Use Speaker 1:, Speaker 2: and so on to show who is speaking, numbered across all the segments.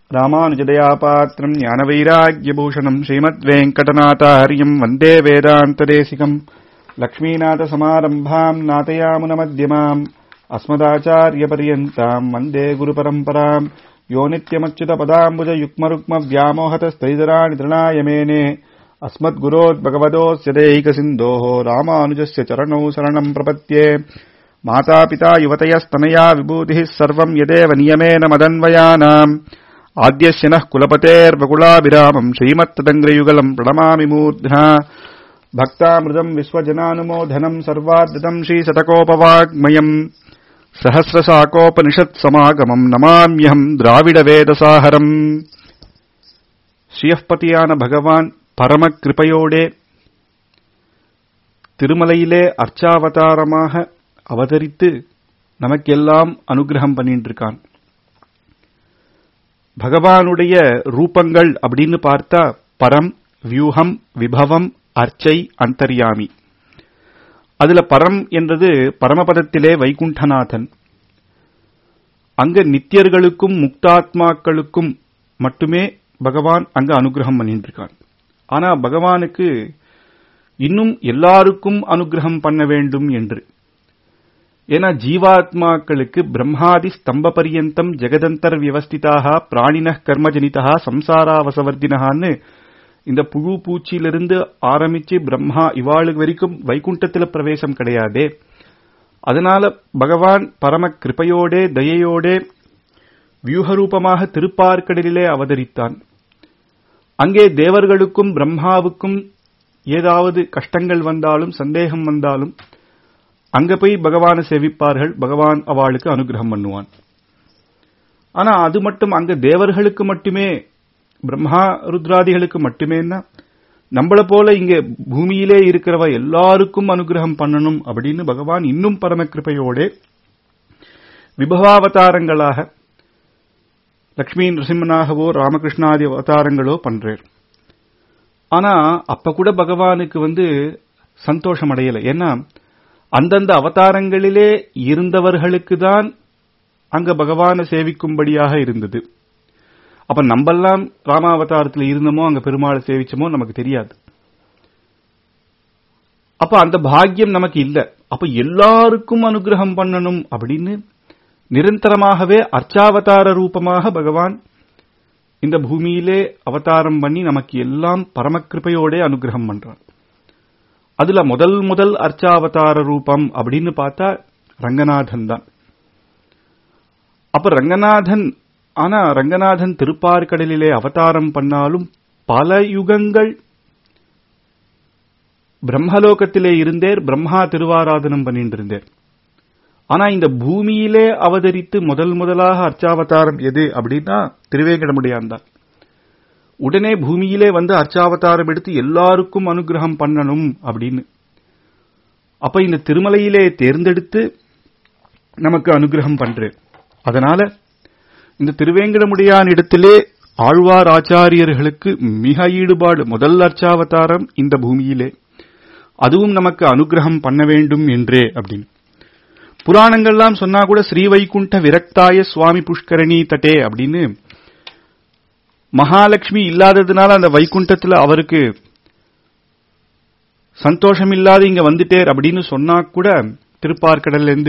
Speaker 1: ராமானுஜதயாபாத்திரம் ஞானவைராக்கியபூஷணம் ஸ்ரீமத்வேங்கடநாதாரியம் வந்தே வேதாந்ததேசிகம் லக்ஷ்மீநாதசமாரம்பாம் நாதயாமுனமத்தியமாம் अस्मदाचार्यपर्यन्ताम् वन्दे गुरुपरम्पराम् यो नित्यमच्युतपदाम्बुजयुग्मरुक्मव्यामोहतस्तैतराणि तृणाय मेने अस्मद्गुरोद्भगवतोऽस्य दैकसिन्धोः रामानुजस्य चरणौ शरणम् प्रपद्ये मातापिता युवतयस्तनया विभूतिः सर्वम् यदेव नियमेन मदन्वयानाम् आद्यस्य नः कुलपतेर्वकुलाभिरामम् श्रीमत्तदङ्ग्रयुगलम् प्रणमामि मूर्ध्ना भक्तामृतम् विश्वजनानुमोदनम् सर्वाद्यतम् श्रीशतकोपवाग्मयम् சஹசிரசாகோபனிஷத் நமாமியம் திராவிட வேதசாகரம் ஸ்ரீயப்பதியான பகவான் பரம கிருபையோடே திருமலையிலே அர்ச்சாவதாரமாக அவதரித்து நமக்கெல்லாம் அனுகிரகம் பண்ணிட்டு இருக்கான் பகவானுடைய ரூபங்கள் அப்படின்னு பார்த்தா பரம் வியூகம் விபவம் அர்ச்சை அந்தர்யாமி அதுல பரம் என்றது பரமபதத்திலே வைகுண்டநாதன் அங்க நித்தியர்களுக்கும் முக்தாத்மாக்களுக்கும் மட்டுமே பகவான் அங்க அனுகிரகம் பண்ணிட்டு இருக்கான் ஆனா பகவானுக்கு இன்னும் எல்லாருக்கும் அனுகிரகம் பண்ண வேண்டும் என்று ஏன்னா ஜீவாத்மாக்களுக்கு பிரம்மாதி ஸ்தம்ப பரியந்தம் ஜெகதந்தர் வியவஸ்திதாக பிராணின கர்மஜனிதா சம்சாராவசவர்த்தினகான்னு இந்த புழு பூச்சியிலிருந்து ஆரம்பிச்சு பிரம்மா இவாளு வரைக்கும் வைகுண்டத்துல பிரவேசம் கிடையாதே அதனால பகவான் பரம கிருப்பையோடே தயையோடே வியூகரூபமாக திருப்பார்க்கடலிலே அவதரித்தான் அங்கே தேவர்களுக்கும் பிரம்மாவுக்கும் ஏதாவது கஷ்டங்கள் வந்தாலும் சந்தேகம் வந்தாலும் அங்க போய் பகவானை சேவிப்பார்கள் பகவான் அவளுக்கு அனுகிரகம் பண்ணுவான் ஆனா அது மட்டும் அங்க தேவர்களுக்கு மட்டுமே பிரம்மா ருத்ராதிகளுக்கு மட்டுமேன்னா நம்மள போல இங்க பூமியிலே இருக்கிறவ எல்லாருக்கும் அனுகிரகம் பண்ணணும் அப்படின்னு பகவான் இன்னும் பரமகிருப்பையோட விபவாவதாரங்களாக லக்ஷ்மி நரசிம்மனாகவோ ராமகிருஷ்ணாதி அவதாரங்களோ பண்றார் ஆனா அப்ப கூட பகவானுக்கு வந்து சந்தோஷம் அடையல ஏன்னா அந்தந்த அவதாரங்களிலே இருந்தவர்களுக்கு தான் அங்க பகவானை சேவிக்கும்படியாக இருந்தது அப்ப நம்மெல்லாம் ராமாவதாரத்தில் இருந்தோமோ அங்க பெருமாளை சேவிச்சோமோ நமக்கு தெரியாது அப்ப அந்த பாக்கியம் நமக்கு இல்ல அப்ப எல்லாருக்கும் அனுகிரகம் பண்ணணும் அப்படின்னு நிரந்தரமாகவே அர்ச்சாவதார ரூபமாக பகவான் இந்த பூமியிலே அவதாரம் பண்ணி நமக்கு எல்லாம் பரமகிருப்பையோட அனுகிரகம் பண்றான் அதுல முதல் முதல் அர்ச்சாவதார ரூபம் அப்படின்னு பார்த்தா ரங்கநாதன் தான் அப்ப ரங்கநாதன் ஆனா ரங்கநாதன் திருப்பார்கடலிலே அவதாரம் பண்ணாலும் பல யுகங்கள் பிரம்மலோகத்திலே இருந்தேர் பிரம்மா திருவாராதனம் பண்ணிட்டு இருந்தேர் ஆனா இந்த பூமியிலே அவதரித்து முதல் முதலாக அர்ச்சாவதாரம் எது அப்படின்னா திருவேங்கடமுடியான் தான் உடனே பூமியிலே வந்து அர்ச்சாவதாரம் எடுத்து எல்லாருக்கும் அனுகிரகம் பண்ணணும் அப்படின்னு அப்ப இந்த திருமலையிலே தேர்ந்தெடுத்து நமக்கு அனுகிரகம் பண்றேன் அதனால இந்த திருவேங்கடமுடியான் இடத்திலே ஆழ்வார் ஆச்சாரியர்களுக்கு மிக ஈடுபாடு முதல் அர்ச்சாவதாரம் இந்த பூமியிலே அதுவும் நமக்கு அனுகிரகம் பண்ண வேண்டும் என்றே அப்படின்னு புராணங்கள்லாம் சொன்னா கூட ஸ்ரீவைகுண்ட விரக்தாய சுவாமி புஷ்கரணி தட்டே அப்படின்னு மகாலட்சுமி இல்லாததுனால அந்த வைகுண்டத்துல அவருக்கு சந்தோஷம் இல்லாத இங்க வந்துட்டேர் அப்படின்னு சொன்னா கூட திருப்பார்கடல்ல இருந்து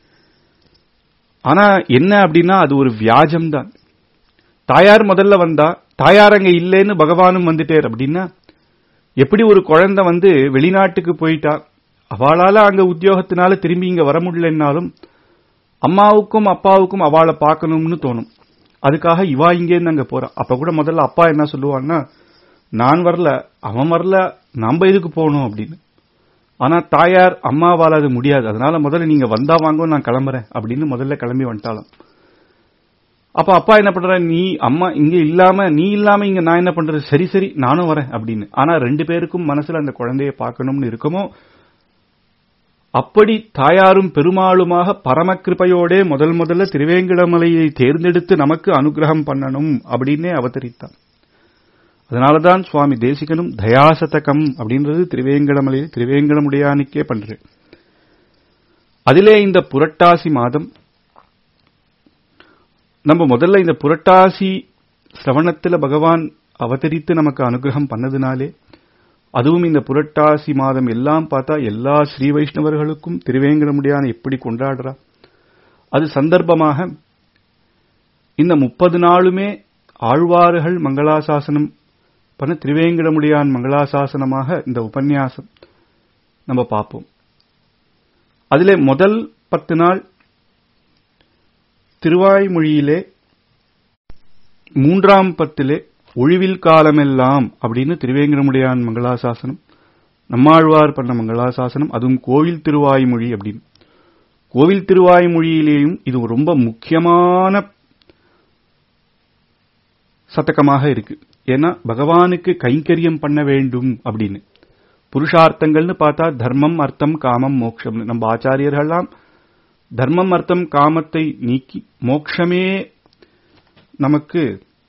Speaker 1: ஆனா என்ன அப்படின்னா அது ஒரு வியாஜம் தான் தாயார் முதல்ல வந்தா தாயார் அங்க இல்லைன்னு பகவானும் வந்துட்டேர் அப்படின்னா எப்படி ஒரு குழந்தை வந்து வெளிநாட்டுக்கு போயிட்டா அவளால அங்க உத்தியோகத்தினால திரும்பி இங்க வர முடியலன்னாலும் அம்மாவுக்கும் அப்பாவுக்கும் அவளை பார்க்கணும்னு தோணும் அதுக்காக இவா இங்கேருந்து அங்க போறா அப்ப கூட முதல்ல அப்பா என்ன சொல்லுவான்னா நான் வரல அவன் வரல நம்ம இதுக்கு போகணும் அப்படின்னு ஆனா தாயார் அம்மாவால் அது முடியாது அதனால முதல்ல நீங்க வந்தா வாங்க நான் கிளம்புறேன் அப்படின்னு முதல்ல கிளம்பி வந்துட்டாலும் அப்ப அப்பா என்ன பண்ற நீ அம்மா இங்க இல்லாம நீ இல்லாம இங்க நான் என்ன பண்றது சரி சரி நானும் வரேன் அப்படின்னு ஆனா ரெண்டு பேருக்கும் மனசுல அந்த குழந்தைய பார்க்கணும்னு இருக்குமோ அப்படி தாயாரும் பெருமாளுமாக பரமகிருப்பையோடே முதல் முதல்ல திருவேங்கடமலையை தேர்ந்தெடுத்து நமக்கு அனுகிரகம் பண்ணணும் அப்படின்னே அவதரித்தான் அதனாலதான் சுவாமி தேசிகனும் தயாசதகம் அப்படின்றது திருவேங்கடமலையில் திருவேங்கடமுடையானுக்கே பண்றேன் அதிலே இந்த புரட்டாசி மாதம் நம்ம முதல்ல இந்த புரட்டாசி சிரவணத்துல பகவான் அவதரித்து நமக்கு அனுகிரகம் பண்ணதுனாலே அதுவும் இந்த புரட்டாசி மாதம் எல்லாம் பார்த்தா எல்லா ஸ்ரீ வைஷ்ணவர்களுக்கும் திருவேங்கடமுடியான எப்படி கொண்டாடுறா அது சந்தர்ப்பமாக இந்த முப்பது நாளுமே ஆழ்வார்கள் மங்களாசாசனம் பண்ண திருவேங்கடமுடியான் மங்களாசாசனமாக இந்த உபன்யாசம் நம்ம பார்ப்போம் அதிலே முதல் பத்து நாள் திருவாய்மொழியிலே மூன்றாம் பத்திலே ஒழிவில் காலமெல்லாம் அப்படின்னு திருவேங்கடமுடியான் மங்களாசாசனம் நம்மாழ்வார் பண்ண மங்களாசாசனம் அதுவும் கோவில் திருவாய்மொழி அப்படின்னு கோவில் திருவாய்மொழியிலேயும் இது ரொம்ப முக்கியமான சதகமாக இருக்கு ஏன்னா பகவானுக்கு கைங்கரியம் பண்ண வேண்டும் அப்படின்னு புருஷார்த்தங்கள்னு பார்த்தா தர்மம் அர்த்தம் காமம் மோட்சம் நம்ம ஆச்சாரியர்கள்லாம் தர்மம் அர்த்தம் காமத்தை நீக்கி மோட்சமே நமக்கு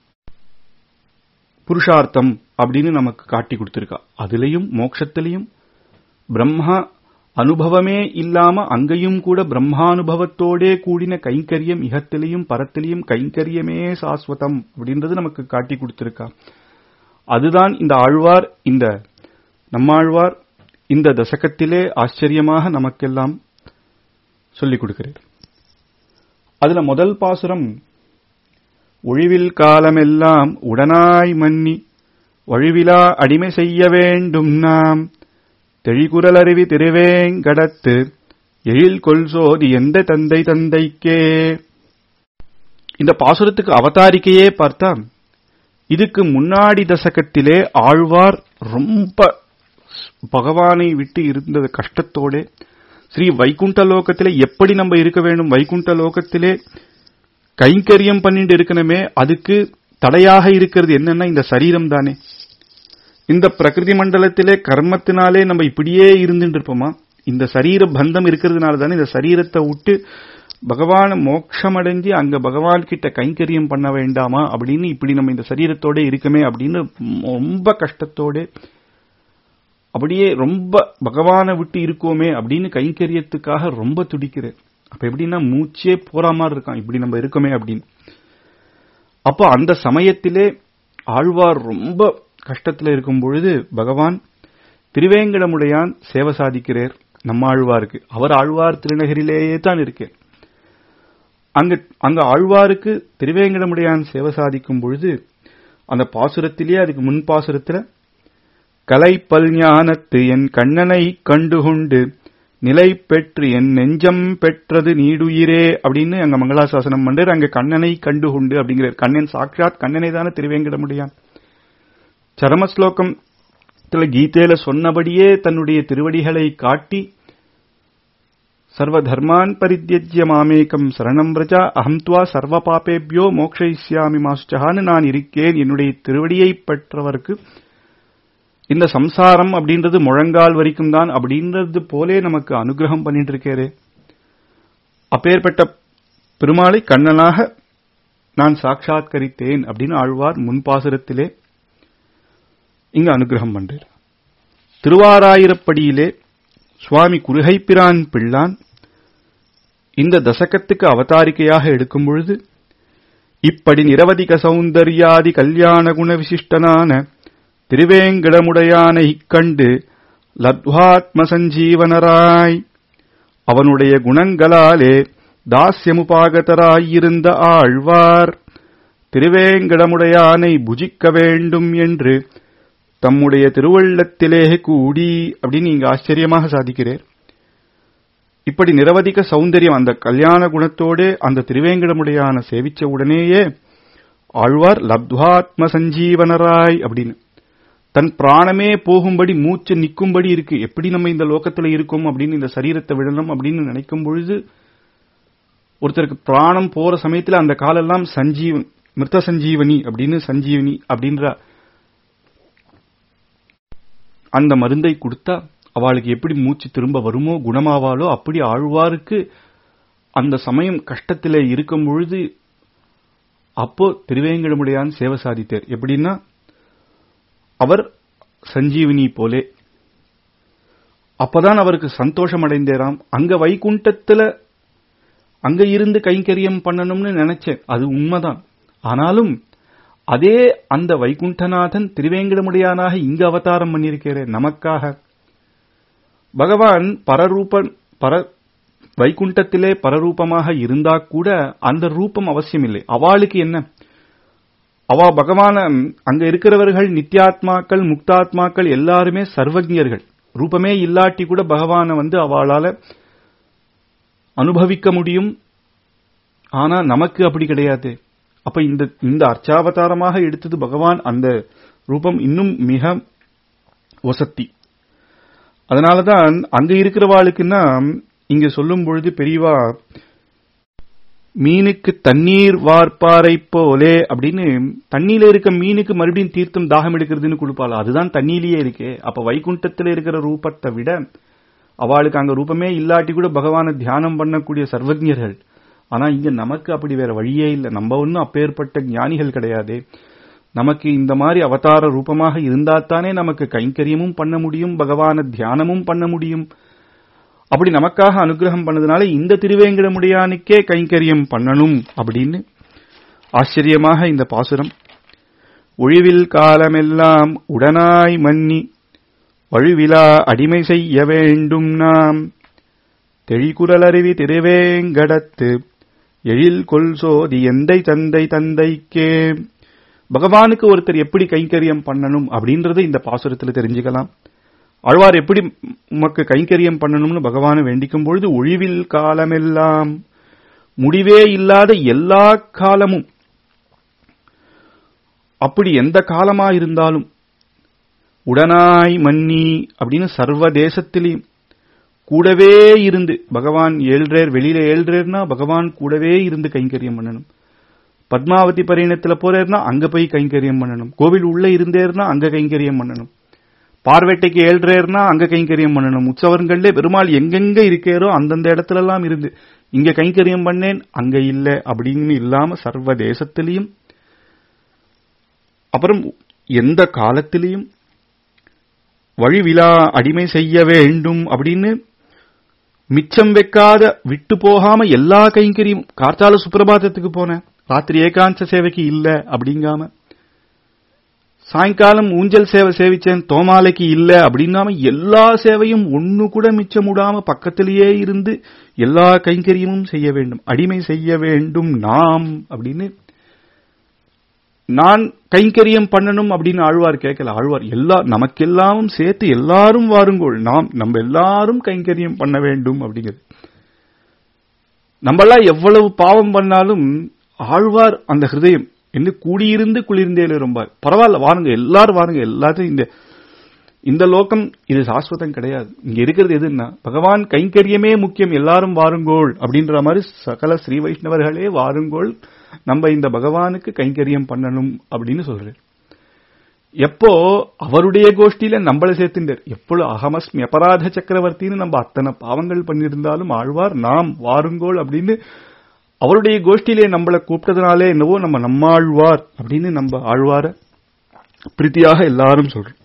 Speaker 1: புருஷார்த்தம் அப்படின்னு நமக்கு காட்டி கொடுத்திருக்கா அதுலயும் மோட்சத்திலையும் பிரம்மா அனுபவமே இல்லாம அங்கேயும் கூட பிரம்மானுபவத்தோடே கூடின கைங்கரியம் இகத்திலையும் பரத்திலையும் கைங்கரியமே சாஸ்வதம் அப்படின்றது நமக்கு காட்டி கொடுத்திருக்கா அதுதான் இந்த ஆழ்வார் இந்த நம்மாழ்வார் இந்த தசகத்திலே ஆச்சரியமாக நமக்கெல்லாம் சொல்லிக் கொடுக்கிறார் அதுல முதல் பாசுரம் ஒழிவில் காலமெல்லாம் உடனாய் மன்னி வழிவிலா அடிமை செய்ய வேண்டும் நாம் தெழிகுரல் அருவி திருவேங்கடத்து எழில் கொல் சோதி எந்த தந்தை தந்தைக்கே இந்த பாசுரத்துக்கு அவதாரிக்கையே பார்த்தா இதுக்கு முன்னாடி தசகத்திலே ஆழ்வார் ரொம்ப பகவானை விட்டு இருந்த கஷ்டத்தோட ஸ்ரீ வைகுண்ட லோகத்திலே எப்படி நம்ம இருக்க வேண்டும் வைகுண்ட லோகத்திலே கைங்கரியம் பண்ணிட்டு இருக்கணுமே அதுக்கு தடையாக இருக்கிறது என்னன்னா இந்த சரீரம் தானே இந்த பிரகிருதி மண்டலத்திலே கர்மத்தினாலே நம்ம இப்படியே இருந்துட்டு இருப்போமா இந்த சரீர பந்தம் இருக்கிறதுனால தானே இந்த சரீரத்தை விட்டு பகவான் மோட்சம் அடைஞ்சு அங்க பகவான் கிட்ட கைங்கரியம் பண்ண வேண்டாமா அப்படின்னு இப்படி நம்ம இந்த சரீரத்தோட இருக்கமே அப்படின்னு ரொம்ப கஷ்டத்தோட அப்படியே ரொம்ப பகவானை விட்டு இருக்கோமே அப்படின்னு கைங்கரியத்துக்காக ரொம்ப துடிக்கிறேன் அப்ப எப்படின்னா மூச்சே போற மாதிரி இருக்கான் இப்படி நம்ம இருக்கோமே அப்படின்னு அப்போ அந்த சமயத்திலே ஆழ்வார் ரொம்ப கஷ்டத்துல இருக்கும் பொழுது பகவான் திருவேங்கடமுடையான் சேவை சாதிக்கிறார் நம்ம ஆழ்வாருக்கு அவர் ஆழ்வார் திருநகரிலேயே தான் இருக்கார் அங்க அங்க ஆழ்வாருக்கு திருவேங்கடமுடையான் சேவை சாதிக்கும் பொழுது அந்த பாசுரத்திலேயே அதுக்கு முன் பாசுரத்துல கலைப்பல் ஞானத்து என் கண்ணனை கண்டுகொண்டு நிலை பெற்று என் நெஞ்சம் பெற்றது நீடுயிரே அப்படின்னு அங்க மங்களாசாசனம் பண்றார் அங்க கண்ணனை கண்டுகொண்டு அப்படிங்கிறார் கண்ணன் சாட்சாத் கண்ணனை தானே திருவேங்கடமுடையான் சரம ஸ்லோகம் கீதையில சொன்னபடியே தன்னுடைய திருவடிகளை காட்டி சர்வ தர்மான் பரித்தியஜ்ய மாமேகம் சரணம் பிரஜா அகம் துவா சர்வ பாப்பேபியோ மோக்ஷயிஷ்யாமி மாஸ்டஹான்னு நான் இருக்கேன் என்னுடைய திருவடியை பெற்றவர்க்கு இந்த சம்சாரம் அப்படின்றது முழங்கால் வரைக்கும் தான் அப்படின்றது போலே நமக்கு அனுகிரகம் பண்ணிட்டு இருக்கேரே அப்பேற்பட்ட பெருமாளை கண்ணனாக நான் சாட்சாத்கரித்தேன் அப்படின்னு ஆழ்வார் முன்பாசுரத்திலே இங்க அனுகிரகம் பண்றார் திருவாராயிரப்படியிலே சுவாமி குருகைப்பிரான் பிள்ளான் இந்த தசகத்துக்கு அவதாரிக்கையாக எடுக்கும் பொழுது இப்படி நிரவதிக சௌந்தர்யாதி கல்யாண குண விசிஷ்டனான திருவேங்கடமுடையானை கண்டு லத்வாத்ம சஞ்சீவனராய் அவனுடைய குணங்களாலே தாஸ்யமுபாகதராயிருந்த ஆழ்வார் திருவேங்கடமுடையானை புஜிக்க வேண்டும் என்று தம்முடைய திருவள்ளத்திலே கூடி அப்படின்னு நீங்க ஆச்சரியமாக சாதிக்கிறேன் இப்படி நிரவதிக சௌந்தரியம் அந்த கல்யாண குணத்தோடு அந்த திருவேங்கடமுடையான சேவிச்ச உடனேயே ஆழ்வார் லப்துவாத்ம சஞ்சீவனராய் அப்படின்னு தன் பிராணமே போகும்படி மூச்சு நிற்கும்படி இருக்கு எப்படி நம்ம இந்த லோகத்துல இருக்கோம் அப்படின்னு இந்த சரீரத்தை விடணும் அப்படின்னு நினைக்கும் பொழுது ஒருத்தருக்கு பிராணம் போற சமயத்துல அந்த காலெல்லாம் சஞ்சீவன் மிருத சஞ்சீவனி அப்படின்னு சஞ்சீவனி அப்படின்ற அந்த மருந்தை கொடுத்தா அவளுக்கு எப்படி மூச்சு திரும்ப வருமோ குணமாவாளோ அப்படி ஆழ்வாருக்கு அந்த சமயம் கஷ்டத்திலே இருக்கும் பொழுது அப்போ திருவேங்கடமுடையான் சேவை சாதித்தார் எப்படின்னா அவர் சஞ்சீவினி போலே அப்பதான் அவருக்கு சந்தோஷம் அடைந்தேராம் அங்க வைகுண்டத்துல அங்க இருந்து கைங்கரியம் பண்ணணும்னு நினைச்சேன் அது உண்மைதான் ஆனாலும் அதே அந்த வைகுண்டநாதன் திருவேங்கடமுடையானாக இங்க அவதாரம் பண்ணியிருக்கிறேன் நமக்காக பகவான் பரரூபன் பர வைகுண்டத்திலே பரரூபமாக இருந்தா கூட அந்த ரூபம் அவசியம் இல்லை அவளுக்கு என்ன அவ பகவான அங்க இருக்கிறவர்கள் நித்யாத்மாக்கள் முக்தாத்மாக்கள் எல்லாருமே சர்வஜர்கள் ரூபமே இல்லாட்டி கூட பகவான வந்து அவளால அனுபவிக்க முடியும் ஆனா நமக்கு அப்படி கிடையாது அப்ப இந்த இந்த அர்ச்சாவதாரமாக எடுத்தது பகவான் அந்த ரூபம் இன்னும் மிக ஒசத்தி அதனாலதான் அங்க இருக்கிறவாளுக்குன்னா இங்க சொல்லும் பொழுது பெரியவா மீனுக்கு தண்ணீர் வார்ப்பாரை போலே அப்படின்னு தண்ணியில இருக்க மீனுக்கு மறுபடியும் தீர்த்தம் தாகம் எடுக்கிறதுன்னு கொடுப்பாள் அதுதான் தண்ணியிலேயே இருக்கே அப்ப வைகுண்டத்துல இருக்கிற ரூபத்தை விட அவளுக்கு அங்க ரூபமே இல்லாட்டி கூட பகவானை தியானம் பண்ணக்கூடிய சர்வஜர்கள் ஆனா இங்க நமக்கு அப்படி வேற வழியே இல்லை நம்ம ஒன்னும் அப்பேற்பட்ட ஞானிகள் கிடையாது நமக்கு இந்த மாதிரி அவதார ரூபமாக இருந்தாத்தானே நமக்கு கைங்கரியமும் பண்ண முடியும் பகவான தியானமும் பண்ண முடியும் அப்படி நமக்காக அனுகிரகம் பண்ணதுனால இந்த திருவேங்கடமுடியானுக்கே கைங்கரியம் பண்ணணும் அப்படின்னு ஆச்சரியமாக இந்த பாசுரம் ஒழிவில் காலமெல்லாம் உடனாய் மன்னி வழுவிலா அடிமை செய்ய வேண்டும் நாம் தெழிகுரலருவி திருவேங்கடத்து எழில் கொல் சோதி எந்தை தந்தை தந்தைக்கே பகவானுக்கு ஒருத்தர் எப்படி கைங்கரியம் பண்ணணும் அப்படின்றத இந்த பாசுரத்தில் தெரிஞ்சுக்கலாம் ஆழ்வார் எப்படி உமக்கு கைங்கரியம் பண்ணணும்னு பகவானை வேண்டிக்கும் பொழுது ஒழிவில் காலமெல்லாம் முடிவே இல்லாத எல்லா காலமும் அப்படி எந்த காலமா இருந்தாலும் உடனாய் மன்னி அப்படின்னு சர்வ தேசத்திலையும் கூடவே இருந்து பகவான் ஏழ்றேர் வெளியில ஏழ்றேர்னா பகவான் கூடவே இருந்து கைங்கரியம் பண்ணணும் பத்மாவதி பரிணத்துல போறேர்னா அங்க போய் கைங்கரியம் பண்ணணும் கோவில் உள்ள இருந்தேர்னா அங்க கைங்கரியம் பண்ணணும் பார்வேட்டைக்கு ஏழ்றேர்னா அங்க கைங்கரியம் பண்ணணும் உற்சவர்கள்ல பெருமாள் எங்கெங்க இருக்கேரோ அந்தந்த இடத்துல எல்லாம் இருந்து இங்க கைங்கரியம் பண்ணேன் அங்க இல்ல அப்படின்னு இல்லாம சர்வ தேசத்திலையும் அப்புறம் எந்த காலத்திலையும் வழிவிழா அடிமை செய்ய வேண்டும் அப்படின்னு மிச்சம் வைக்காத விட்டு போகாம எல்லா கைங்கரியும் கார்த்தால சுப்பிரபாதத்துக்கு போனேன் ராத்திரி ஏகாந்த சேவைக்கு இல்ல அப்படிங்காம சாயங்காலம் ஊஞ்சல் சேவை சேவிச்சேன் தோமாலைக்கு இல்ல அப்படின்னாம எல்லா சேவையும் ஒண்ணு கூட மிச்சம் விடாம பக்கத்திலேயே இருந்து எல்லா கைங்கரியமும் செய்ய வேண்டும் அடிமை செய்ய வேண்டும் நாம் அப்படின்னு நான் கைங்கரியம் பண்ணணும் அப்படின்னு ஆழ்வார் கேட்கல ஆழ்வார் எல்லா நமக்கெல்லாமும் சேர்த்து எல்லாரும் வாருங்கோள் நாம் நம்ம எல்லாரும் கைங்கரியம் பண்ண வேண்டும் அப்படிங்கிறது நம்மளாம் எவ்வளவு பாவம் பண்ணாலும் ஆழ்வார் அந்த ஹிருதயம் என்று கூடியிருந்து குளிர்ந்தேல ரொம்ப பரவாயில்ல வாருங்க எல்லாரும் வாருங்க எல்லாத்தையும் இந்த இந்த லோகம் இது சாஸ்வதம் கிடையாது இங்க இருக்கிறது எதுன்னா பகவான் கைங்கரியமே முக்கியம் எல்லாரும் வாருங்கோள் அப்படின்ற மாதிரி சகல ஸ்ரீ வைஷ்ணவர்களே வாருங்கோள் நம்ம இந்த பகவானுக்கு கைங்கரியம் பண்ணணும் அப்படின்னு சொல்றாரு எப்போ அவருடைய கோஷ்டியில நம்மளை சேர்த்துட்டார் எப்பொழுது அகமஸ்மி அபராத சக்கரவர்த்தின்னு நம்ம அத்தனை பாவங்கள் பண்ணியிருந்தாலும் ஆழ்வார் நாம் வாருங்கோள் அப்படின்னு அவருடைய கோஷ்டியிலே நம்மளை கூப்பிட்டதுனாலே என்னவோ நம்ம நம்மாழ்வார் அப்படின்னு நம்ம ஆழ்வார பிரீத்தியாக எல்லாரும் சொல்றோம்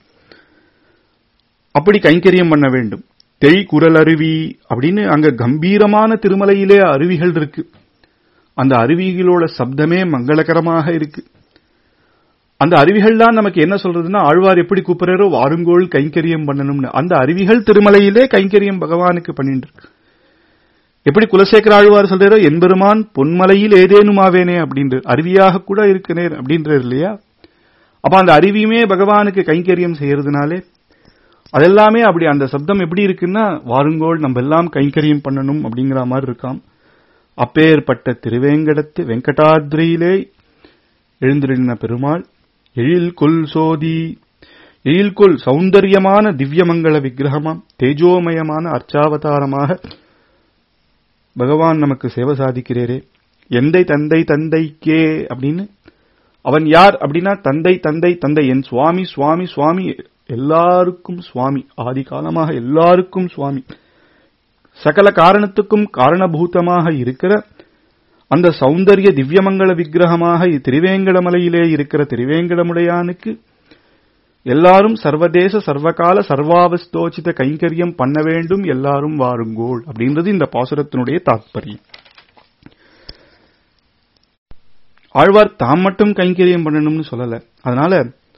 Speaker 1: அப்படி கைங்கரியம் பண்ண வேண்டும் தெய் குரல் அருவி அப்படின்னு அங்க கம்பீரமான திருமலையிலே அருவிகள் இருக்கு அந்த அருவிகளோட சப்தமே மங்களகரமாக இருக்கு அந்த அருவிகள் தான் நமக்கு என்ன சொல்றதுன்னா ஆழ்வார் எப்படி கூப்பிடுறாரோ வாருங்கோள் கைங்கரியம் பண்ணணும்னு அந்த அருவிகள் திருமலையிலே கைங்கரியம் பகவானுக்கு பண்ணிட்டு இருக்கு எப்படி குலசேகர ஆழ்வார் சொல்றாரோ என்பெருமான் பொன்மலையில் ஏதேனும் ஆவேனே அப்படின்ற அருவியாக கூட இருக்கிறேன் அப்படின்றார் இல்லையா அப்ப அந்த அருவியுமே பகவானுக்கு கைங்கரியம் செய்யறதுனாலே அதெல்லாமே அப்படி அந்த சப்தம் எப்படி இருக்குன்னா வாருங்கோள் நம்ம எல்லாம் கைங்கரியம் பண்ணணும் அப்படிங்கிற மாதிரி இருக்காம் அப்பேற்பட்ட திருவேங்கடத்து வெங்கடாத்ரியிலே எழுந்திருந்த பெருமாள் எழில் கொல் சோதி எழில் கொல் சௌந்தரியமான திவ்யமங்கள விக்கிரகமாம் தேஜோமயமான அர்ச்சாவதாரமாக பகவான் நமக்கு சேவை சாதிக்கிறேரே எந்தை தந்தை தந்தைக்கே அப்படின்னு அவன் யார் அப்படின்னா தந்தை தந்தை தந்தை என் சுவாமி சுவாமி சுவாமி எல்லாருக்கும் சுவாமி ஆதி காலமாக எல்லாருக்கும் சுவாமி சகல காரணத்துக்கும் காரணபூதமாக இருக்கிற அந்த சௌந்தரிய திவ்யமங்கள விக்கிரகமாக திருவேங்கடமலையிலே இருக்கிற திருவேங்கடமுடையானுக்கு எல்லாரும் சர்வதேச சர்வகால சர்வாவஸ்தோச்சித கைங்கரியம் பண்ண வேண்டும் எல்லாரும் வாருங்கோள் அப்படின்றது இந்த பாசுரத்தினுடைய தாத்பரியம் ஆழ்வார் தாம் மட்டும் கைங்கரியம் பண்ணணும்னு சொல்லல அதனால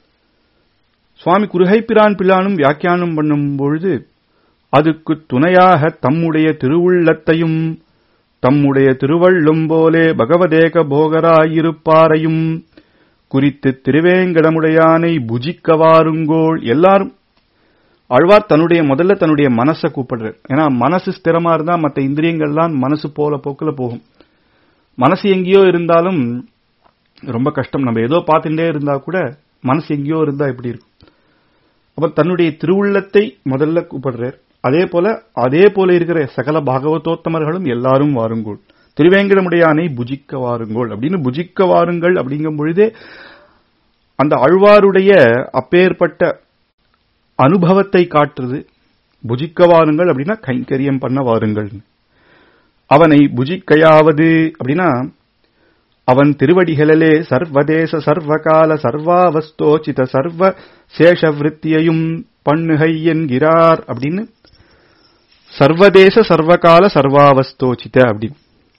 Speaker 1: சுவாமி குருகைப்பிரான் பிள்ளானும் வியாக்கியானம் பண்ணும் பொழுது அதுக்கு துணையாக தம்முடைய திருவுள்ளத்தையும் தம்முடைய திருவள்ளும் போலே பகவதேக போகராயிருப்பாரையும் குறித்து திருவேங்கடமுடையானை புஜிக்க வாருங்கோள் எல்லாரும் ஆழ்வார் தன்னுடைய முதல்ல தன்னுடைய மனசை கூப்பிடுறார் ஏன்னா மனசு ஸ்திரமா இருந்தா மற்ற இந்திரியங்கள்லாம் மனசு போல போக்குல போகும் மனசு எங்கேயோ இருந்தாலும் ரொம்ப கஷ்டம் நம்ம ஏதோ பார்த்துட்டே இருந்தா கூட மனசு எங்கேயோ இருந்தா எப்படி இருக்கும் அப்ப தன்னுடைய திருவுள்ளத்தை முதல்ல கூப்பிடுறார் அதே போல அதே போல இருக்கிற சகல பாகவதோத்தமர்களும் எல்லாரும் வாருங்கோள் திருவேங்கடமுடையானை புஜிக்க வாருங்கோள் அப்படின்னு புஜிக்க வாருங்கள் அப்படிங்கும் பொழுதே அந்த ஆழ்வாருடைய அப்பேற்பட்ட அனுபவத்தை காட்டுறது புஜிக்க வாருங்கள் அப்படின்னா கைங்கரியம் பண்ண வாருங்கள் அவனை புஜிக்கையாவது அப்படின்னா அவன் திருவடிகளிலே சர்வதேச சர்வகால சர்வாவஸ்தோச்சித சர்வ சேஷவிருத்தியையும் பண்ணுகை என்கிறார் அப்படின்னு சர்வதேச சர்வகால சர்வாவஸ்தோச்சித அப்படின்னு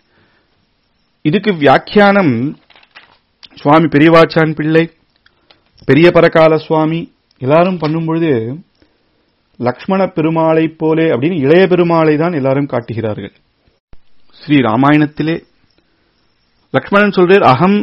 Speaker 1: இதுக்கு வியாக்கியானம் சுவாமி பெரியவாச்சான் பிள்ளை பெரிய பரகால சுவாமி எல்லாரும் பண்ணும் பொழுது லக்ஷ்மண பெருமாளை போலே அப்படின்னு இளைய பெருமாளை தான் எல்லாரும் காட்டுகிறார்கள் ஸ்ரீ ராமாயணத்திலே லக்ஷ்மணன் சொல்றார் அகம்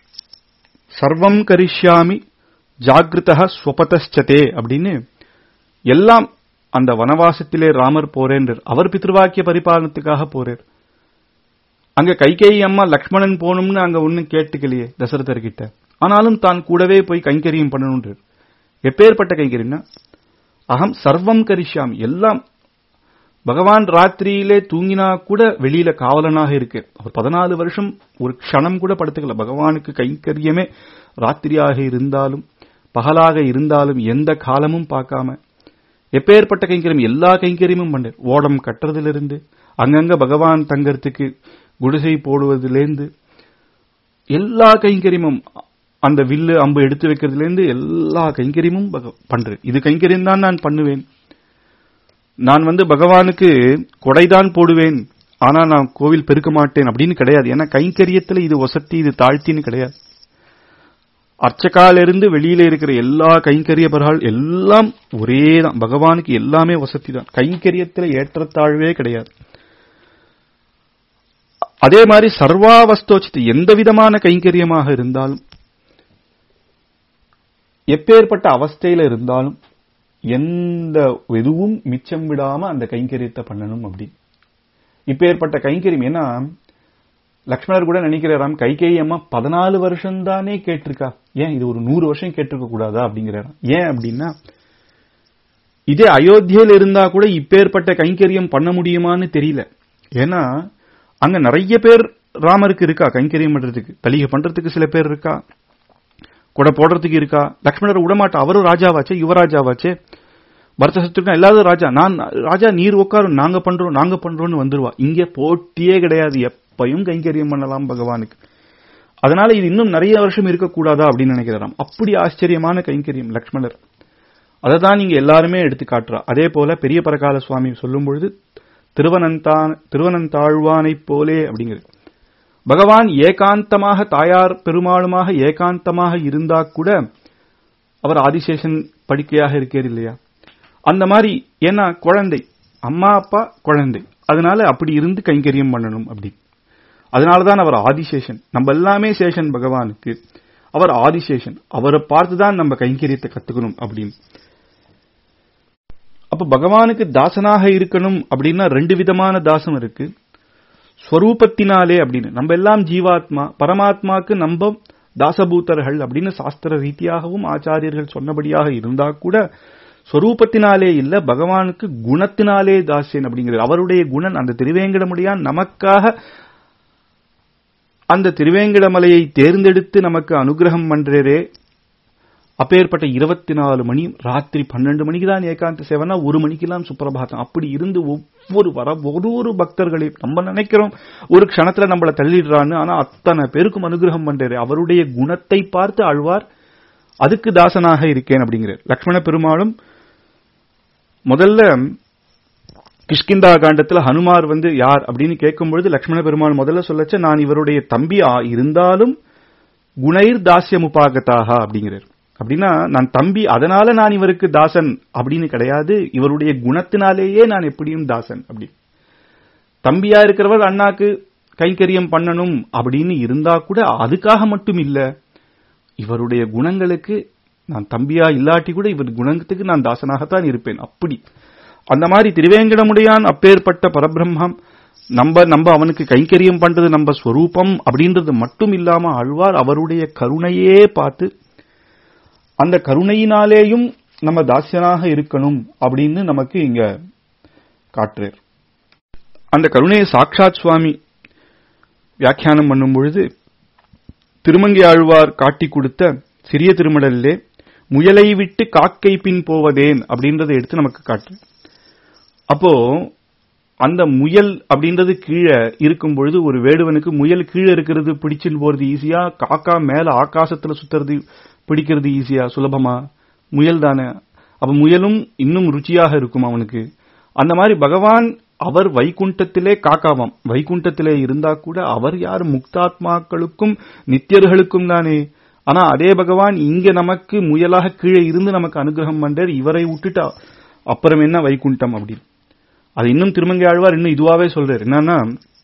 Speaker 1: சர்வம் கரிஷ்யாமி ஜாகிருதா ஸ்வபதச்சதே அப்படின்னு எல்லாம் அந்த வனவாசத்திலே ராமர் போறேன்றார் அவர் பித்ருவாக்கிய பரிபாலனத்துக்காக போறார் அங்க கைகேயி அம்மா லக்ஷ்மணன் போகணும்னு அங்க ஒன்னும் கேட்டுக்கலையே தசரதர் கிட்ட ஆனாலும் தான் கூடவே போய் கைங்கரியம் பண்ணணுன்றார் எப்பேற்பட்ட கைங்கரியம்னா அகம் சர்வம் கரிஷ்யாமி எல்லாம் பகவான் ராத்திரியிலே தூங்கினா கூட வெளியில காவலனாக இருக்கு அவர் பதினாலு வருஷம் ஒரு க்ஷணம் கூட படுத்துக்கல பகவானுக்கு கைங்கரியமே ராத்திரியாக இருந்தாலும் பகலாக இருந்தாலும் எந்த காலமும் பார்க்காம எப்பேற்பட்ட கைங்கரியம் எல்லா கைங்கரியமும் பண்ணார் ஓடம் கட்டுறதிலிருந்து அங்கங்க பகவான் தங்கறதுக்கு குடிசை போடுவதிலேருந்து எல்லா கைங்கரியமும் அந்த வில்லு அம்பு எடுத்து வைக்கிறதுலேருந்து எல்லா கைங்கரியமும் பண்றேன் இது கைங்கரியம் தான் நான் பண்ணுவேன் நான் வந்து பகவானுக்கு கொடைதான் போடுவேன் ஆனா நான் கோவில் பெருக்க மாட்டேன் அப்படின்னு கிடையாது ஏன்னா கைங்கரியத்துல இது ஒசத்தி இது தாழ்த்தின்னு கிடையாது அர்ச்சகால இருந்து வெளியில இருக்கிற எல்லா கைங்கரியபர்கள் எல்லாம் ஒரே தான் பகவானுக்கு எல்லாமே வசதி தான் கைங்கரியத்துல ஏற்றத்தாழ்வே கிடையாது அதே மாதிரி சர்வாவஸ்தோச்சித்து எந்த விதமான கைங்கரியமாக இருந்தாலும் எப்பேற்பட்ட அவஸ்தையில இருந்தாலும் எந்த எதுவும் மிச்சம் விடாம அந்த கைங்கரியத்தை பண்ணணும் அப்படி இப்பேற்பட்ட கைங்கரியம் ஏன்னா லக்ஷ்மணர் கூட நினைக்கிறாராம் கைகேயி அம்மா பதினாலு வருஷம் தானே கேட்டிருக்கா ஏன் இது ஒரு நூறு வருஷம் கேட்டிருக்க கூடாதா அப்படிங்கிறாராம் ஏன் அப்படின்னா இதே அயோத்தியில இருந்தா கூட இப்பேற்பட்ட கைங்கரியம் பண்ண முடியுமான்னு தெரியல ஏன்னா அங்க நிறைய பேர் ராமருக்கு இருக்கா கைங்கரியம் பண்றதுக்கு தலிகை பண்றதுக்கு சில பேர் இருக்கா கொடை போடுறதுக்கு இருக்கா லக்ஷ்மணர் விடமாட்டா அவரும் ராஜாவாச்சே யுவராஜாவாச்சே பரத சத்ருகன் எல்லாரும் ராஜா நான் ராஜா நீர் உட்காரும் நாங்க பண்றோம் நாங்க பண்றோம்னு வந்துருவா இங்க போட்டியே கிடையாது எப்பயும் கைங்கரியம் பண்ணலாம் பகவானுக்கு அதனால இது இன்னும் நிறைய வருஷம் இருக்கக்கூடாதா அப்படின்னு நினைக்கிறாராம் அப்படி ஆச்சரியமான கைங்கரியம் லக்ஷ்மணர் அதை தான் நீங்க எல்லாருமே எடுத்து காட்டுறா அதே போல பெரிய பரகால சுவாமி சொல்லும் பொழுது திருவனந்தான் திருவனந்தாழ்வானைப் போலே அப்படிங்கிறது பகவான் ஏகாந்தமாக தாயார் பெருமாளுமாக ஏகாந்தமாக இருந்தா கூட அவர் ஆதிசேஷன் படுக்கையாக இருக்கார் இல்லையா அந்த மாதிரி ஏன்னா குழந்தை அம்மா அப்பா குழந்தை அதனால அப்படி இருந்து கைங்கரியம் பண்ணணும் அப்படி அதனாலதான் அவர் ஆதிசேஷன் நம்ம எல்லாமே சேஷன் பகவானுக்கு அவர் ஆதிசேஷன் அவரை பார்த்துதான் நம்ம கைங்கரியத்தை கத்துக்கணும் அப்படின்னு அப்ப பகவானுக்கு தாசனாக இருக்கணும் அப்படின்னா ரெண்டு விதமான தாசம் இருக்கு ஸ்வரூபத்தினாலே அப்படின்னு நம்ம எல்லாம் ஜீவாத்மா பரமாத்மாக்கு நம்ம தாசபூத்தர்கள் அப்படின்னு சாஸ்திர ரீதியாகவும் ஆச்சாரியர்கள் சொன்னபடியாக இருந்தா கூட ஸ்வரூபத்தினாலே இல்ல பகவானுக்கு குணத்தினாலே தாசியன் அப்படிங்கிறது அவருடைய குணன் அந்த திருவேங்கடமுடியான் நமக்காக அந்த திருவேங்கடமலையை தேர்ந்தெடுத்து நமக்கு அனுகிரகம் பண்றரே அப்பேற்பட்ட இருபத்தி நாலு மணி ராத்திரி பன்னெண்டு மணிக்கு தான் ஏகாந்த சேவனா ஒரு மணிக்கெல்லாம் சுப்பிரபாதம் அப்படி இருந்து ஒவ்வொரு வர ஒரு ஒரு பக்தர்களையும் நம்ம நினைக்கிறோம் ஒரு க்ஷணத்துல நம்மள தள்ளிடுறான்னு ஆனா அத்தனை பேருக்கும் அனுகிரகம் பண்றாரு அவருடைய குணத்தை பார்த்து ஆழ்வார் அதுக்கு தாசனாக இருக்கேன் அப்படிங்கிறார் லக்ஷ்மண பெருமாளும் முதல்ல கிஷ்கிந்தா காண்டத்துல ஹனுமார் வந்து யார் அப்படின்னு கேட்கும் பொழுது லக்ஷ்மண பெருமாள் முதல்ல சொல்லச்ச நான் இவருடைய தம்பி இருந்தாலும் குணைர் தாசியமுபாகதாக அப்படிங்கிறார் அப்படின்னா நான் தம்பி அதனால நான் இவருக்கு தாசன் அப்படின்னு கிடையாது இவருடைய குணத்தினாலேயே நான் எப்படியும் தாசன் அப்படி தம்பியா இருக்கிறவர் அண்ணாக்கு கைங்கரியம் பண்ணணும் அப்படின்னு இருந்தா கூட அதுக்காக மட்டும் இல்ல இவருடைய குணங்களுக்கு நான் தம்பியா இல்லாட்டி கூட இவர் குணத்துக்கு நான் தாசனாகத்தான் இருப்பேன் அப்படி அந்த மாதிரி திருவேங்கடமுடையான் அப்பேற்பட்ட பரபிரம்மம் நம்ம நம்ம அவனுக்கு கைங்கரியம் பண்றது நம்ம ஸ்வரூபம் அப்படின்றது மட்டும் இல்லாம ஆழ்வார் அவருடைய கருணையே பார்த்து அந்த கருணையினாலேயும் நம்ம தாசியனாக இருக்கணும் அப்படின்னு நமக்கு இங்க காட்டுறார் அந்த கருணையை சாட்சாத் சுவாமி வியாக்கியானம் பண்ணும் பொழுது திருமங்கை ஆழ்வார் காட்டி கொடுத்த சிறிய திருமடலிலே முயலை விட்டு காக்கை பின் போவதேன் அப்படின்றத எடுத்து நமக்கு காட்டு அப்போ அந்த முயல் அப்படின்றது கீழே இருக்கும் பொழுது ஒரு வேடுவனுக்கு முயல் கீழே இருக்கிறது பிடிச்சுன்னு போறது ஈஸியா காக்கா மேல ஆகாசத்துல சுத்துறது பிடிக்கிறது ஈஸியா சுலபமா முயல் தானே அப்ப முயலும் இன்னும் ருச்சியாக இருக்கும் அவனுக்கு அந்த மாதிரி பகவான் அவர் வைகுண்டத்திலே காக்காவாம் வைகுண்டத்திலே இருந்தா கூட அவர் யார் முக்தாத்மாக்களுக்கும் நித்தியர்களுக்கும் தானே ஆனா அதே பகவான் இங்க நமக்கு முயலாக கீழே இருந்து நமக்கு அனுகிரகம் பண்றார் இவரை விட்டுட்டா அப்புறம் என்ன வைகுண்டம் அப்படின்னு அது இன்னும் திருமங்கை ஆழ்வார் இன்னும் இதுவாவே சொல்றாரு என்னன்னா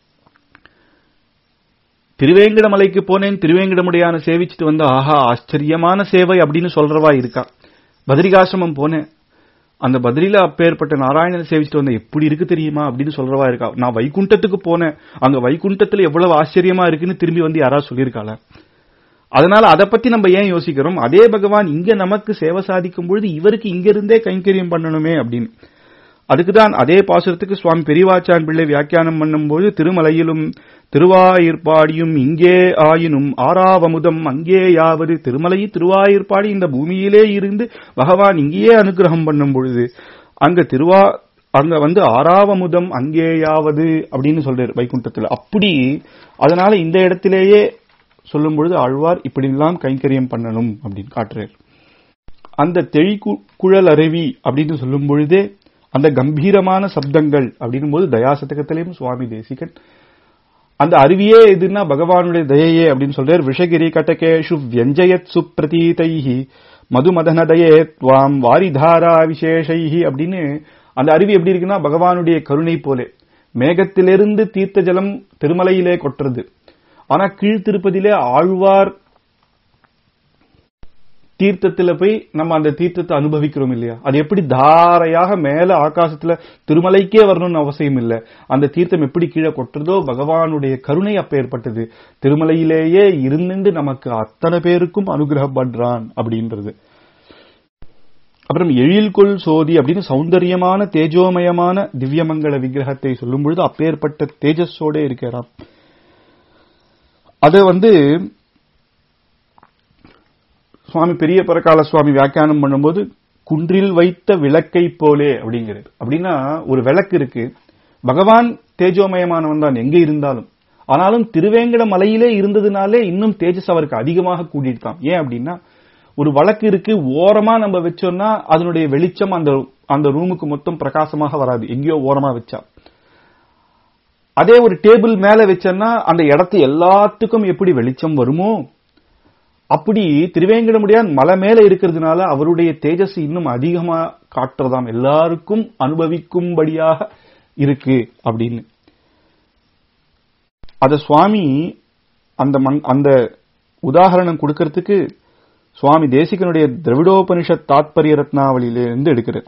Speaker 1: திருவேங்கடமலைக்கு போனேன் திருவேங்கடமுடையான சேவிச்சுட்டு வந்தா ஆஹா ஆச்சரியமான சேவை அப்படின்னு சொல்றவா இருக்கா பத்ரிகாசிரமம் போனேன் அந்த பதிரில அப்பேற்பட்ட நாராயணனை சேவிச்சுட்டு வந்த எப்படி இருக்கு தெரியுமா அப்படின்னு சொல்றவா இருக்கா நான் வைகுண்டத்துக்கு போனேன் அங்க வைகுண்டத்துல எவ்வளவு ஆச்சரியமா இருக்குன்னு திரும்பி வந்து யாராவது சொல்லியிருக்காள அதனால அதை பத்தி நம்ம ஏன் யோசிக்கிறோம் அதே பகவான் இங்க நமக்கு சேவை சாதிக்கும் பொழுது இவருக்கு இங்க இருந்தே கைங்கரியம் பண்ணணுமே அப்படின்னு அதுக்குதான் அதே பாசுரத்துக்கு சுவாமி பெரியவாச்சான் பிள்ளை வியாக்கியானம் பண்ணும்போது திருமலையிலும் திருவாயிற்பாடியும் இங்கே ஆயினும் ஆறாவமுதம் அங்கே யாவது திருமலை திருவாயிற்பாடி இந்த பூமியிலே இருந்து பகவான் இங்கேயே அனுகிரகம் பண்ணும் பொழுது அங்க திருவா அங்க வந்து ஆறாவமுதம் அங்கேயாவது அப்படின்னு சொல்றாரு வைகுண்டத்துல அப்படி அதனால இந்த இடத்திலேயே சொல்லும் பொழுது ஆழ்வார் இப்படிலாம் கைங்கரியம் பண்ணணும் அப்படின்னு காட்டுறார் அந்த தெளி குழல் அருவி அப்படின்னு சொல்லும் பொழுதே அந்த கம்பீரமான சப்தங்கள் அப்படின்னும் போது தயாசதகத்திலையும் சுவாமி தேசிகன் அந்த அருவியே எதுன்னா பகவானுடைய தயையே அப்படின்னு சொல்றார் விஷகிரி கட்டகேஷு வியஞ்சயத் சுப்ரதீதைஹி மதுமதனதயே துவாம் வாரிதாரா விசேஷைஹி அப்படின்னு அந்த அருவி எப்படி இருக்குன்னா பகவானுடைய கருணை போலே மேகத்திலிருந்து தீர்த்த ஜலம் திருமலையிலே கொட்டுறது ஆனா கீழ்த்திருப்பதிலே ஆழ்வார் தீர்த்தத்துல போய் நம்ம அந்த தீர்த்தத்தை அனுபவிக்கிறோம் இல்லையா அது எப்படி தாரையாக மேல ஆகாசத்துல திருமலைக்கே வரணும்னு அவசியம் இல்ல அந்த தீர்த்தம் எப்படி கீழே கொட்டுறதோ பகவானுடைய கருணை அப்ப ஏற்பட்டது திருமலையிலேயே இருந்துட்டு நமக்கு அத்தனை பேருக்கும் அனுகிரகம் பண்றான் அப்படின்றது அப்புறம் எழில்கொள் சோதி அப்படின்னு சௌந்தரியமான தேஜோமயமான திவ்யமங்கள விக்கிரகத்தை சொல்லும் பொழுது அப்பேற்பட்ட தேஜஸோட இருக்கிறான் அதை வந்து சுவாமி பெரிய பரகால சுவாமி வியாக்கியானம் பண்ணும்போது குன்றில் வைத்த விளக்கை போலே அப்படிங்கிறது அப்படின்னா ஒரு விளக்கு இருக்கு பகவான் தேஜோமயமானவன் தான் எங்க இருந்தாலும் ஆனாலும் திருவேங்கட மலையிலே இருந்ததுனாலே இன்னும் தேஜஸ் அவருக்கு அதிகமாக கூட்டிட்டான் ஏன் அப்படின்னா ஒரு வழக்கு இருக்கு ஓரமா நம்ம வச்சோம்னா அதனுடைய வெளிச்சம் அந்த அந்த ரூமுக்கு மொத்தம் பிரகாசமாக வராது எங்கேயோ ஓரமா வச்சா அதே ஒரு டேபிள் மேல வச்சோம்னா அந்த இடத்து எல்லாத்துக்கும் எப்படி வெளிச்சம் வருமோ அப்படி திருவேங்கடமுடியான் மலை மேல இருக்கிறதுனால அவருடைய தேஜஸ் இன்னும் அதிகமா காட்டுறதாம் எல்லாருக்கும் அனுபவிக்கும்படியாக இருக்கு அப்படின்னு அத சுவாமி அந்த அந்த உதாகரணம் கொடுக்கறதுக்கு சுவாமி தேசிகனுடைய திரவிடோபனிஷத் தாத்பரிய ரத்னாவளியிலிருந்து எடுக்கிறார்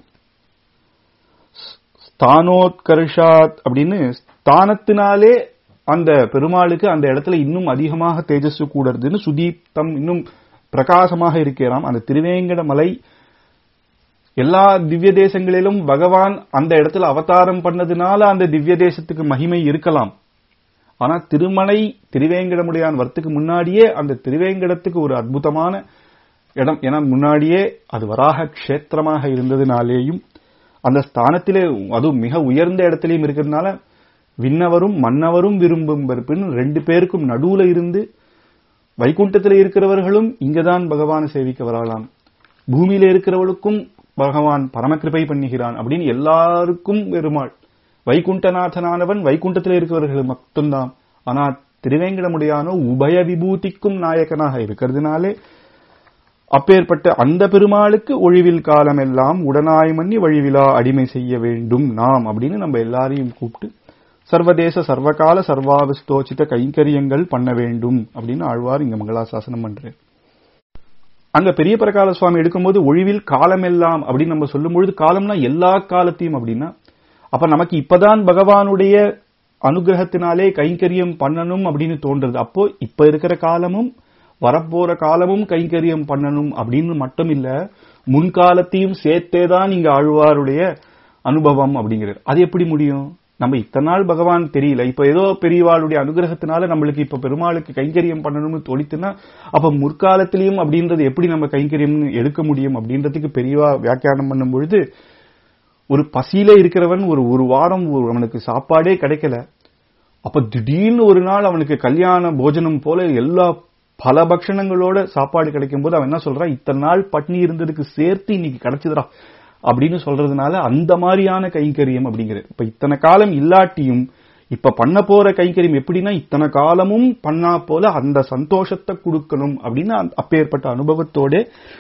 Speaker 1: ஸ்தானோத்கர்ஷாத் அப்படின்னு ஸ்தானத்தினாலே அந்த பெருமாளுக்கு அந்த இடத்துல இன்னும் அதிகமாக தேஜஸ் கூடுறதுன்னு சுதீப்தம் இன்னும் பிரகாசமாக இருக்கிறாம் அந்த திருவேங்கட மலை எல்லா திவ்ய தேசங்களிலும் பகவான் அந்த இடத்துல அவதாரம் பண்ணதுனால அந்த திவ்ய தேசத்துக்கு மகிமை இருக்கலாம் ஆனா திருமலை திருவேங்கடமுடையான் வரத்துக்கு முன்னாடியே அந்த திருவேங்கடத்துக்கு ஒரு அற்புதமான இடம் ஏன்னா முன்னாடியே அது வராக கஷேத்திரமாக இருந்ததுனாலேயும் அந்த ஸ்தானத்திலே அதுவும் மிக உயர்ந்த இடத்திலையும் இருக்கிறதுனால விண்ணவரும் மன்னவரும் விரும்பும் பருப்புன்னு ரெண்டு பேருக்கும் நடுவுல இருந்து வைகுண்டத்தில் இருக்கிறவர்களும் இங்கதான் பகவானை சேவிக்க வரலாம் பூமியில இருக்கிறவளுக்கும் பகவான் பரமகிருபை பண்ணுகிறான் அப்படின்னு எல்லாருக்கும் பெருமாள் வைகுண்டநாதனானவன் வைகுண்டத்தில் இருக்கிறவர்கள் மட்டும்தான் ஆனா திருவேங்கடமுடியானோ உபய விபூதிக்கும் நாயகனாக இருக்கிறதுனாலே அப்பேற்பட்ட அந்த பெருமாளுக்கு ஒழிவில் காலம் எல்லாம் உடனாய் மன்னி வழிவிழா அடிமை செய்ய வேண்டும் நாம் அப்படின்னு நம்ம எல்லாரையும் கூப்பிட்டு சர்வதேச சர்வகால சர்வாவிஸ்தோச்சித கைங்கரியங்கள் பண்ண வேண்டும் அப்படின்னு ஆழ்வார் இங்க மங்களாசாசனம் பண்றாரு அங்க பெரிய பிரகால சுவாமி எடுக்கும்போது ஒழிவில் காலமெல்லாம் அப்படின்னு நம்ம சொல்லும்பொழுது காலம்னா எல்லா காலத்தையும் அப்படின்னா அப்ப நமக்கு இப்பதான் பகவானுடைய அனுகிரகத்தினாலே கைங்கரியம் பண்ணணும் அப்படின்னு தோன்றது அப்போ இப்ப இருக்கிற காலமும் வரப்போற காலமும் கைங்கரியம் பண்ணணும் அப்படின்னு மட்டும் இல்ல முன்காலத்தையும் சேர்த்தேதான் இங்க ஆழ்வாருடைய அனுபவம் அப்படிங்கிறது அது எப்படி முடியும் நம்ம இத்தனை நாள் பகவான் தெரியல இப்ப ஏதோ பெரியவாளுடைய அனுகிரகத்தினால நம்மளுக்கு இப்ப பெருமாளுக்கு கைங்கரியம் பண்ணணும்னு தோணித்துன்னா அப்ப முற்காலத்திலையும் அப்படின்றது எப்படி நம்ம கைங்கரியம் எடுக்க முடியும் அப்படின்றதுக்கு பெரியவா வியாக்கியானம் பண்ணும் பொழுது ஒரு பசியில இருக்கிறவன் ஒரு ஒரு வாரம் ஒரு அவனுக்கு சாப்பாடே கிடைக்கல அப்ப திடீர்னு ஒரு நாள் அவனுக்கு கல்யாண போஜனம் போல எல்லா பல பக்ஷணங்களோட சாப்பாடு கிடைக்கும் போது அவன் என்ன சொல்றான் இத்தனை நாள் பட்னி இருந்ததுக்கு சேர்த்து இன்னைக்கு கிடைச்சதுடா அப்படின்னு சொல்றதுனால அந்த மாதிரியான கைங்கரியம் அப்படிங்கிறது இப்ப இத்தனை காலம் இல்லாட்டியும் இப்ப பண்ண போற கைங்கரியம் எப்படின்னா இத்தனை காலமும் பண்ணா போல அந்த சந்தோஷத்தை கொடுக்கணும் அப்படின்னு அப்பேற்பட்ட அனுபவத்தோட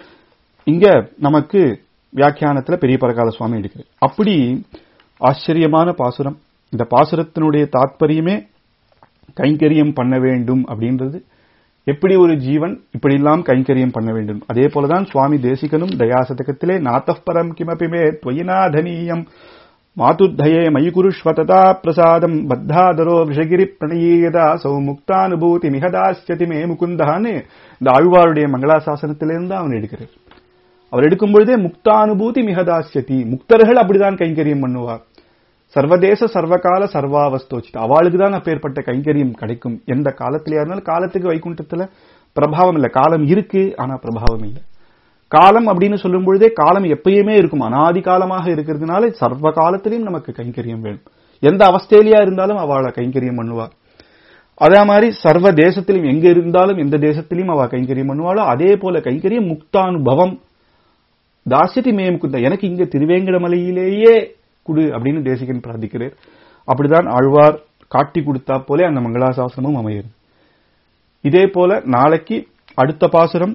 Speaker 1: இங்க நமக்கு வியாக்கியானத்துல பெரிய பரகால சுவாமி எடுக்கிறது அப்படி ஆச்சரியமான பாசுரம் இந்த பாசுரத்தினுடைய தாத்பரியமே கைங்கரியம் பண்ண வேண்டும் அப்படின்றது எப்படி ஒரு ஜீவன் இப்படி எல்லாம் கைங்கரியம் பண்ண வேண்டும் அதே போலதான் சுவாமி தேசிகனும் தயாசதகத்திலே நாத்தப்பரம் கிமபிமே துவயினாதனீயம் மாதுத்தயே மயி குருஷ்வததா பிரசாதம் பத்தாதரோ விஷகிரி பிரணயீயதா சௌ முக்தானுபூதி மிகதாஸ்யதி மே முகுந்தான்னு இந்த ஆழ்வாருடைய மங்களாசாசனத்திலிருந்து அவன் எடுக்கிறார் அவர் எடுக்கும் பொழுதே முக்தானுபூதி மிகதாஸ்யதி முக்தர்கள் அப்படிதான் கைங்கரியம் பண்ணுவார் சர்வதேச சர்வகால சர்வாவஸ்தோச்சித் அவளுக்கு தான் அப்பேற்பட்ட கைங்கரியம் கிடைக்கும் எந்த காலத்திலேயா இருந்தாலும் காலத்துக்கு வைகுண்டத்துல பிரபாவம் இல்லை காலம் இருக்கு ஆனா பிரபாவம் இல்லை காலம் அப்படின்னு சொல்லும் பொழுதே காலம் எப்பயுமே இருக்கும் அனாதி காலமாக இருக்கிறதுனால சர்வ காலத்திலையும் நமக்கு கைங்கரியம் வேணும் எந்த அவஸ்தேலியா இருந்தாலும் அவளை கைங்கரியம் பண்ணுவா அதே மாதிரி சர்வ தேசத்திலும் எங்க இருந்தாலும் எந்த தேசத்திலையும் அவ கைங்கரியம் பண்ணுவாளோ அதே போல கைங்கரியம் முக்தானுபவம் தாசியதி மேமுக்குந்த எனக்கு இங்க திருவேங்கடமலையிலேயே குடு அப்படின்னு தேசிகன் பிரார்த்திக்கிறார் அப்படிதான் ஆழ்வார் காட்டி கொடுத்தா போலே அந்த மங்களாசாசனமும் அமையும் இதே போல நாளைக்கு அடுத்த பாசுரம்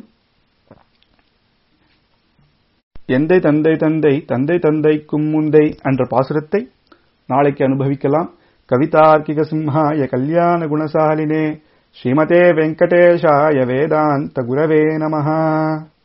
Speaker 1: எந்தை தந்தை தந்தை தந்தை தந்தைக்கும் முந்தை என்ற பாசுரத்தை நாளைக்கு அனுபவிக்கலாம் கவிதார்க்கிக சிம்ஹாய கல்யாண குணசாலினே ஸ்ரீமதே வெங்கடேஷாய வேதாந்த குரவே நமஹா